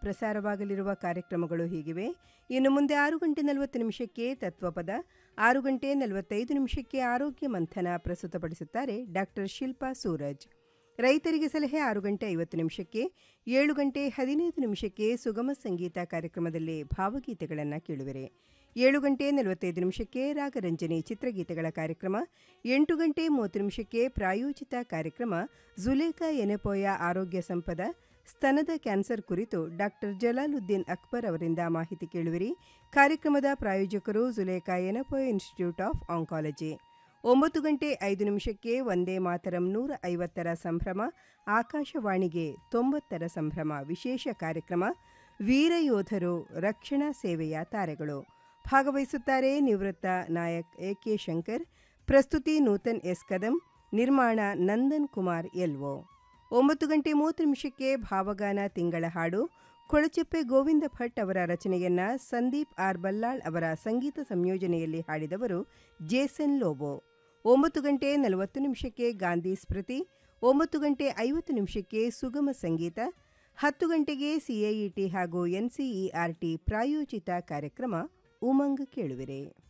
ಪ್ರಸಾರವಾಗಲಿರುವ ಕಾರ್ಯಕ್ರಮಗಳು ಹೀಗಿವೆ ಇನ್ನು ಮುಂದೆ ಆರು ಗಂಟೆ ನಲವತ್ತು ನಿಮಿಷಕ್ಕೆ ತತ್ವಪದ ಆರು ಗಂಟೆ ನಲವತ್ತೈದು ನಿಮಿಷಕ್ಕೆ ಆರೋಗ್ಯ ಮಂಥನ ಪ್ರಸ್ತುತಪಡಿಸುತ್ತಾರೆ ಡಾಕ್ಟರ್ ಶಿಲ್ಪಾ ಸೂರಜ್ ರೈತರಿಗೆ ಸಲಹೆ ಆರು ಗಂಟೆ ಐವತ್ತು ನಿಮಿಷಕ್ಕೆ ಏಳು ಗಂಟೆ ಹದಿನೈದು ನಿಮಿಷಕ್ಕೆ ಸುಗಮ ಸಂಗೀತ ಕಾರ್ಯಕ್ರಮದಲ್ಲಿ ಭಾವಗೀತೆಗಳನ್ನು ಕೇಳುವಿರೆ ಏಳು ಗಂಟೆ ನಲವತ್ತೈದು ನಿಮಿಷಕ್ಕೆ ರಾಗರಂಜನಿ ಚಿತ್ರಗೀತೆಗಳ ಕಾರ್ಯಕ್ರಮ ಎಂಟು ಗಂಟೆ ಮೂವತ್ತು ನಿಮಿಷಕ್ಕೆ ಪ್ರಾಯೋಜಿತ ಕಾರ್ಯಕ್ರಮ ಜುಲೇಖಾ ಎನೆಪೋಯ ಆರೋಗ್ಯ ಸಂಪದ ಸ್ತನದ ಕ್ಯಾನ್ಸರ್ ಕುರಿತು ಡಾಕ್ಟರ್ ಜಲಾಲುದ್ದೀನ್ ಅಕ್ಬರ್ ಅವರಿಂದ ಮಾಹಿತಿ ಕೇಳುವಿರಿ ಕಾರ್ಯಕ್ರಮದ ಪ್ರಾಯೋಜಕರು Zulekha Yenepoya institute of oncology ಒಂಬತ್ತು ಗಂಟೆ ಐದು ನಿಮಿಷಕ್ಕೆ ಒಂದೇ ಮಾತರಂ ನೂರ ಐವತ್ತರ ಸಂಭ್ರಮ ಆಕಾಶವಾಣಿಗೆ ತೊಂಬತ್ತರ ಸಂಭ್ರಮ ವಿಶೇಷ ಕಾರ್ಯಕ್ರಮ ವೀರಯೋಧರು ರಕ್ಷಣಾ ಸೇವೆಯ ತಾರೆಗಳು ಭಾಗವಹಿಸುತ್ತಾರೆ ನಿವೃತ್ತ ನಾಯಕ್ ಎ ಕೆ ಶಂಕರ್ ಪ್ರಸ್ತುತಿ ನೂತನ್ ಎಸ್ ಕದಂ ನಿರ್ಮಾಣ ನಂದನ್ ಕುಮಾರ್ ಎಲ್ಒ ಒಂಬತ್ತು ಗಂಟೆ ಮೂವತ್ತು ನಿಮಿಷಕ್ಕೆ ಭಾವಗಾನ ತಿಂಗಳ ಹಾಡು ಕೊಳಚೆಪ್ಪೆ ಗೋವಿಂದ ಭಟ್ ಅವರ ರಚನೆಯನ್ನ ಸಂದೀಪ್ ಆರ್ ಬಲ್ಲಾಳ್ ಅವರ ಸಂಗೀತ ಸಂಯೋಜನೆಯಲ್ಲಿ ಹಾಡಿದವರು ಜೇಸನ್ ಲೋಬೋ ಒಂಬತ್ತು ಗಂಟೆ ನಲವತ್ತು ನಿಮಿಷಕ್ಕೆ ಗಾಂಧಿ ಸ್ಮೃತಿ ಒಂಬತ್ತು ಗಂಟೆ ಐವತ್ತು ನಿಮಿಷಕ್ಕೆ ಸುಗಮ ಸಂಗೀತ ಹತ್ತು ಗಂಟೆಗೆ ಸಿಐಇಟಿ ಹಾಗೂ ಎನ್ಸಿಇಆರ್ಟಿ ಪ್ರಾಯೋಜಿತ ಕಾರ್ಯಕ್ರಮ ಉಮಂಗ್ ಕೇಳುವಿರೆ